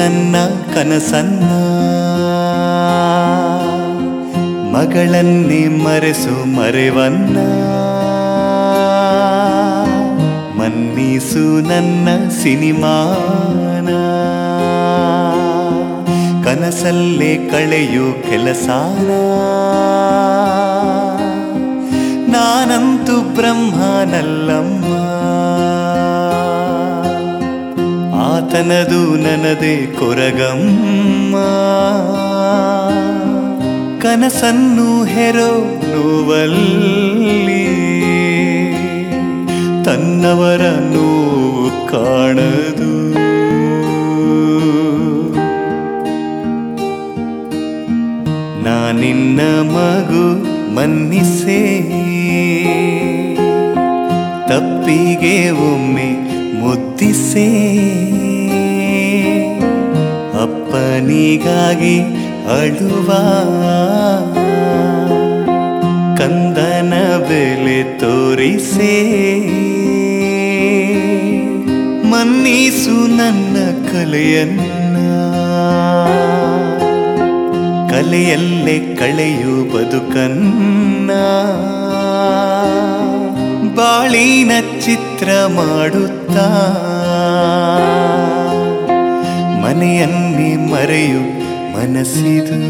ನನ್ನ ಕನಸನ್ನ ಮಗಳನ್ನೇ ಮರೆಸು ಮರೆವನ್ನ ಮನ್ನಿಸು ನನ್ನ ಸಿನಿಮಾನ ಕನಸಲ್ಲೇ ಕಳೆಯು ಕೆಲಸಾನ ನಾನಂತೂ ಬ್ರಹ್ಮನಲ್ಲಮ್ಮ ಆತನದು ನನದೇ ಕೊರಗಮ್ಮ ಕನಸನ್ನು ಹೆರೋ ನೋವಲ್ಲಿ ತನ್ನವರ ನೋವು ಕಾಣದು ನಾನಿನ್ನ ಮಗು ಮನ್ನಿಸೇ ತಪ್ಪಿಗೆ ಒಮ್ಮೆ ಮುದ್ದಿಸೇ ಅಪ್ಪನಿಗಾಗಿ ಅಳುವ ಕಂದನ ಬೆಲೆ ತೋರಿಸೇ ಮನ್ನಿಸು ನನ್ನ ಕಲೆಯನ್ನ ಕಲೆಯಲ್ಲೇ ಕಳೆಯು ಬದುಕನ್ನ ಬಾಳಿನ ಚಿತ್ರ ಮಾಡುತ್ತಾ ಮನೆಯನ್ನೇ ಮರೆಯು ಮನಸ್ಸಿದು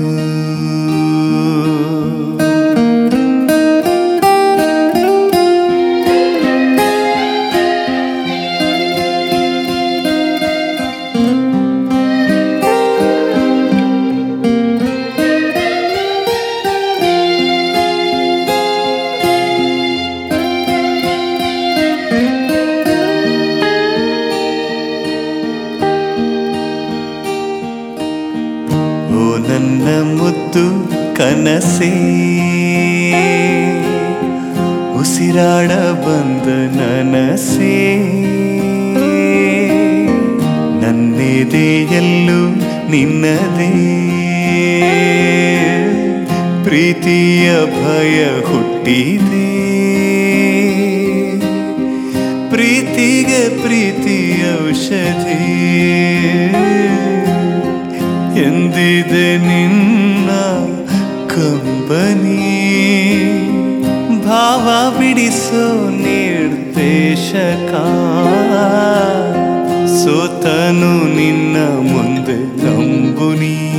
ಓ ನನ್ನ ಮುದ್ದು ಕನಸೇ ಉಸಿರಾಡ ಬಂದ ನನಸೇ ನನ್ನೆದೆಯಲ್ಲೂ ನಿನ್ನದೇ ಪ್ರೀತಿಯ ಭಯ ಹುಟ್ಟಿದೆ ಪ್ರೀತಿಗೆ ಪ್ರೀತಿಯ ಔಷಧಿ ಎಂದಿದೆ ನಿನ್ನ ಕಂಬನಿ ಭಾವ ಬಿಡಿಸೋ ನಿರ್ದೇಶಕ ಸೋತನು ನಿನ್ನ ಮುಂದೆ ನಂಬುನಿ